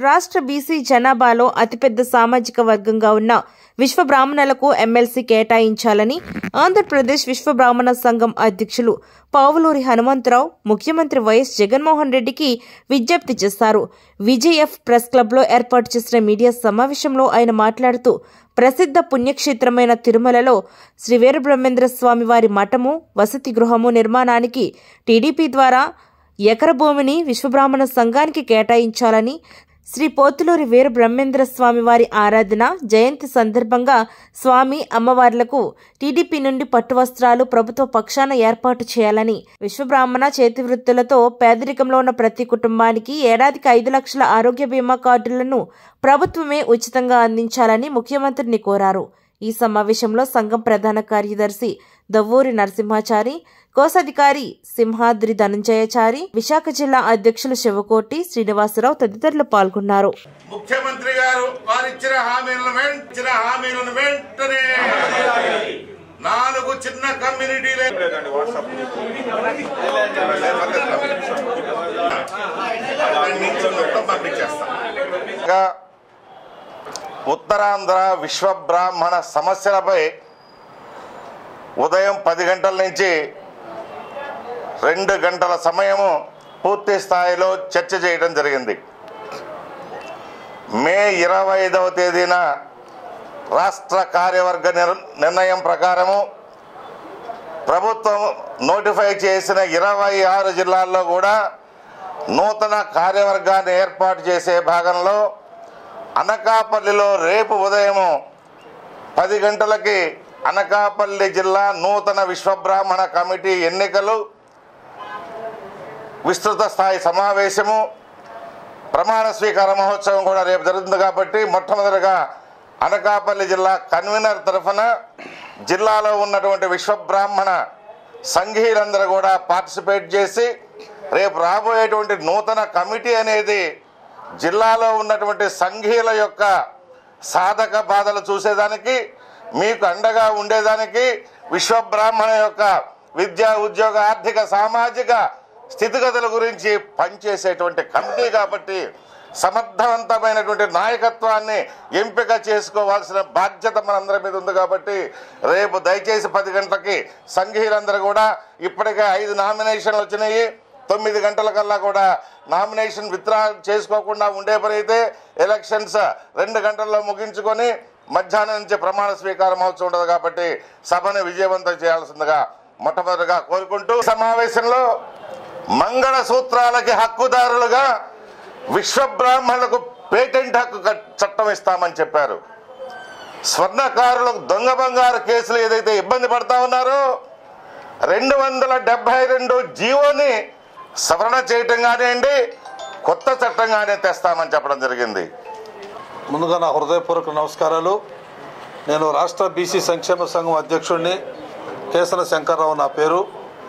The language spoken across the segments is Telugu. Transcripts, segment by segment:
రాష్ట్ర బీసీ జనాభాలో అతిపెద్ద సామాజిక వర్గంగా ఉన్న విశ్వ బ్రాహ్మణులకు ఎమ్మెల్సీ కేటాయించాలని ఆంధ్రప్రదేశ్ విశ్వ బ్రాహ్మణ సంఘం అధ్యక్షులు పావులూరి హనుమంతరావు ముఖ్యమంత్రి వైఎస్ జగన్మోహన్ రెడ్డికి విజ్ఞప్తి చేశారు విజయఎఫ్ ప్రెస్ క్లబ్లో ఏర్పాటు చేసిన మీడియా సమావేశంలో ఆయన మాట్లాడుతూ ప్రసిద్ధ పుణ్యక్షేత్రమైన తిరుమలలో శ్రీ వీరబ్రహ్మేంద్ర స్వామి వారి మఠము వసతి గృహము నిర్మాణానికి టీడీపీ ద్వారా ఎకర భూమిని విశ్వబ్రాహ్మణ సంఘానికి కేటాయించాలని శ్రీ పోతులూరి వీర బ్రహ్మేంద్ర స్వామి వారి ఆరాధన జయంతి సందర్భంగా స్వామి అమ్మవార్లకు టీడీపీ నుండి పట్టు వస్త్రాలు ప్రభుత్వ పక్షాన ఏర్పాటు చేయాలని విశ్వబ్రాహ్మణ చేతి వృత్తులతో పేదరికంలో ఉన్న ప్రతి కుటుంబానికి ఏడాదికి ఐదు లక్షల ఆరోగ్య బీమా కార్డులను ప్రభుత్వమే ఉచితంగా అందించాలని ముఖ్యమంత్రిని కోరారు ఈ సమావేశంలో సంఘం ప్రధాన కార్యదర్శి దవ్వూరి నరసింహాచారి కోశాధికారి సింహాద్రి ధనంజయచారి విశాఖ జిల్లా అధ్యక్షులు శివకోటి శ్రీనివాసరావు తదితరులు పాల్గొన్నారు ముఖ్యమంత్రి గారు వారిచ్చిన హామీలను వెంట ఇచ్చిన హామీలను వెంటనే నాలుగు చిన్న కమ్యూనిటీలే అక్కడి నుంచి మొత్తం పంపించేస్తాం ఇంకా ఉత్తరాంధ్ర విశ్వ బ్రాహ్మణ సమస్యలపై ఉదయం పది గంటల నుంచి రెండు గంటల సమయము పూర్తి స్థాయిలో చర్చ చేయడం జరిగింది మే ఇరవై ఐదవ తేదీన రాష్ట్ర కార్యవర్గ నిర్- నిర్ణయం ప్రకారము ప్రభుత్వం నోటిఫై చేసిన ఇరవై ఆరు జిల్లాల్లో కూడా నూతన కార్యవర్గాన్ని ఏర్పాటు చేసే భాగంలో అనకాపల్లిలో రేపు ఉదయము పది గంటలకి అనకాపల్లి జిల్లా నూతన విశ్వబ్రాహ్మణ కమిటీ ఎన్నికలు విస్తృత స్థాయి సమావేశము ప్రమాణ స్వీకార మహోత్సవం కూడా రేపు జరుగుతుంది కాబట్టి మొట్టమొదటిగా అనకాపల్లి జిల్లా కన్వీనర్ తరఫున జిల్లాలో ఉన్నటువంటి విశ్వబ్రాహ్మణ సంఘీయులందరూ కూడా పార్టిసిపేట్ చేసి రేపు రాబోయేటువంటి నూతన కమిటీ అనేది జిల్లాలో ఉన్నటువంటి సంఘీయుల యొక్క సాధక బాధలు చూసేదానికి మీకు అండగా ఉండేదానికి విశ్వబ్రాహ్మణ యొక్క విద్యా ఉద్యోగ ఆర్థిక సామాజిక స్థితిగతుల గురించి పనిచేసేటువంటి కమిటీ కాబట్టి సమర్థవంతమైనటువంటి నాయకత్వాన్ని ఎంపిక చేసుకోవాల్సిన బాధ్యత మనందరి మీద ఉంది కాబట్టి రేపు దయచేసి పది గంటలకి సంఘీయులందరూ కూడా ఇప్పటికే ఐదు నామినేషన్లు వచ్చినాయి తొమ్మిది గంటల కల్లా కూడా నామినేషన్ విత్డ్రా చేసుకోకుండా ఉండే పని అయితే ఎలక్షన్స్ రెండు గంటల్లో ముగించుకొని మధ్యాహ్నం నుంచి ప్రమాణ స్వీకార మహోత్సవం ఉండదు కాబట్టి సభను విజయవంతం చేయాల్సిందిగా మొట్టమొదటిగా కోరుకుంటూ సమావేశంలో మంగళ సూత్రాలకి హక్కుదారులుగా విశ్వబ్రాహ్మణులకు పేటెంట్ హక్కు కట్- చట్టం ఇస్తామని చెప్పారు స్వర్ణకారులకు దొంగ బంగారు కేసులు ఏదైతే ఇబ్బంది పడతా ఉన్నారో రెండు వందల డెబ్బై రెండు జీవోని సవరణ చేయటం కానివ్వండి కొత్త చట్టం కానీ తెస్తామని చెప్పడం జరిగింది ముందుగా నా హృదయపూర్వక నమస్కారాలు నేను రాష్ట్ర బీసీ సంక్షేమ సంఘం అధ్యక్షుడిని కేసన శంకర్రావు నా పేరు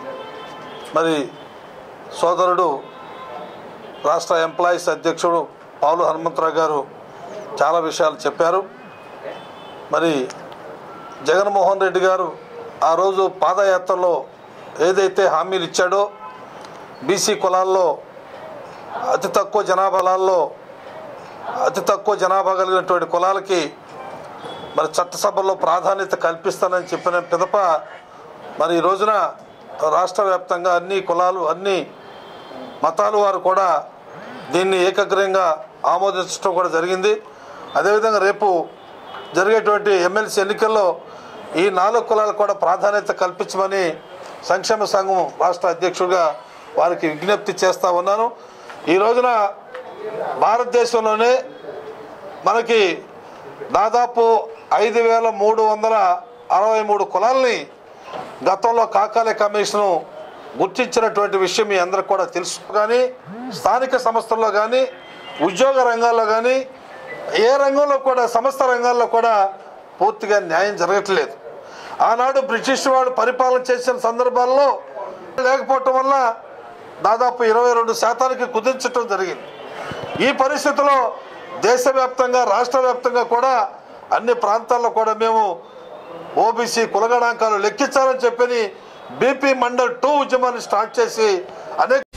మరి సోదరుడు రాష్ట్ర ఎంప్లాయీస్ అధ్యక్షుడు పాలు హనుమంతరావు గారు చాలా విషయాలు చెప్పారు మరి జగన్మోహన్ రెడ్డి గారు ఆ రోజు పాదయాత్రలో ఏదైతే హామీలు ఇచ్చాడో బీసీ కులాల్లో అతి తక్కువ జనాభాలలో అతి తక్కువ జనాభా కలిగినటువంటి కులాలకి మరి చట్టసభలో ప్రాధాన్యత కల్పిస్తానని చెప్పిన పిదప మరి ఈ రోజున రాష్ట్ర వ్యాప్తంగా అన్ని కులాలు అన్ని మతాల వారు కూడా దీన్ని ఏకగ్రహంగా ఆమోదించడం కూడా జరిగింది అదేవిధంగా రేపు జరిగేటువంటి ఎమ్మెల్సీ ఎన్నికల్లో ఈ నాలుగు కులాలకు కూడా ప్రాధాన్యత కల్పించమని సంక్షేమ సంఘం రాష్ట్ర అధ్యక్షుడిగా వారికి విజ్ఞప్తి చేస్తా ఉన్నాను ఈ రోజున భారతదేశంలోనే మనకి దాదాపు ఐదు వేల మూడు వందల అరవై మూడు కులాలని గతంలో కాకాలే కమిషను గుర్తించినటువంటి విషయం మీ అందరికి కూడా తెలుసు కానీ స్థానిక సంస్థల్లో కానీ ఉద్యోగ రంగాల్లో కానీ ఏ రంగంలో కూడా సంస్థ రంగాల్లో కూడా పూర్తిగా న్యాయం జరగట్లేదు ఆనాడు బ్రిటిష్ వాడు పరిపాలన చేసిన సందర్భాల్లో లేకపోవటం వల్ల దాదాపు ఇరవై రెండు శాతానికి కుదించటం జరిగింది ఈ పరిస్థితిలో దేశవ్యాప్తంగా రాష్ట్ర వ్యాప్తంగా కూడా అన్ని ప్రాంతాల్లో కూడా మేము ఓబీసీ కులగణాంకాలు లెక్కించాలని చెప్పని బీపీ మండల్ టూ ఉద్యమాన్ని స్టార్ట్ చేసి అనేక